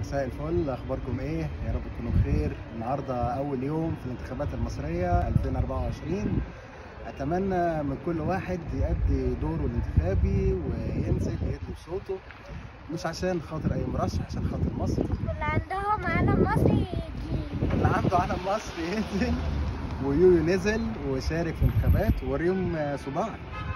مساء الفل اخباركم ايه يا رب تكونوا بخير النهارده اول يوم في الانتخابات المصريه 2024 اتمنى من كل واحد يؤدي دوره الانتخابي وينزل يدي بصوته مش عشان خاطر اي مرشح عشان خاطر مصر اللي عندهم علم مصر يجي اللي عنده علم مصر ينزل ويويو نزل وشارك في انتخابات ووريهم صباع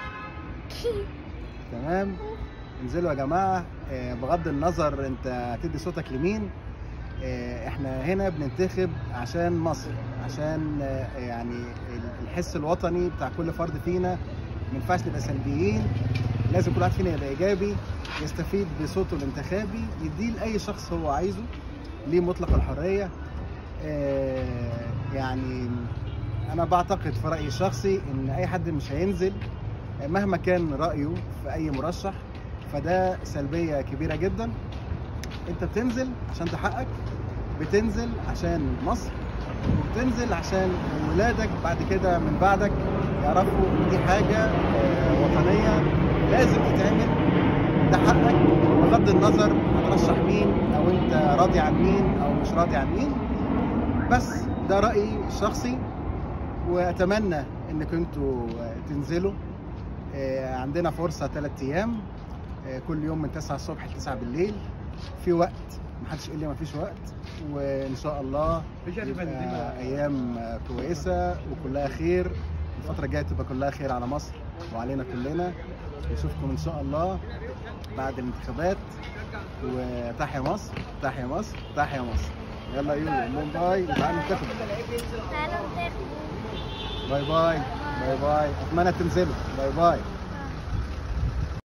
تمام انزلوا يا جماعه آه، بغض النظر انت هتدي صوتك لمين آه، احنا هنا بننتخب عشان مصر عشان آه، يعني الحس الوطني بتاع كل فرد فينا ما ينفعش نبقى سلبيين لازم كل واحد فينا يبقى ايجابي يستفيد بصوته الانتخابي يديه لاي شخص هو عايزه ليه مطلق الحريه آه، يعني انا بعتقد في رايي الشخصي ان اي حد مش هينزل مهما كان رايه في اي مرشح فده سلبيه كبيره جدا انت بتنزل عشان تحقق بتنزل عشان مصر وبتنزل عشان ولادك بعد كده من بعدك يعرفوا ان دي حاجه آه، وطنيه لازم تتعمل ده حقك بغض النظر هترشح مين او انت راضي عن مين او مش راضي عن مين بس ده رايي الشخصي واتمنى انكم انتوا تنزلوا آه، عندنا فرصه ثلاث ايام آه، كل يوم من 9 الصبح ل 9 بالليل في وقت محدش يقول لي مفيش وقت وان شاء الله يبقى ايام آه، كويسه وكلها خير الفتره الجايه تبقى كلها خير على مصر وعلينا كلنا نشوفكم ان شاء الله بعد الانتخابات وتحيا مصر تحيا مصر تحيا مصر يلا يو مومباي تعالوا ننتخب تعالوا نتفق باي باي باي باي اتمنى تنزلوا باي باي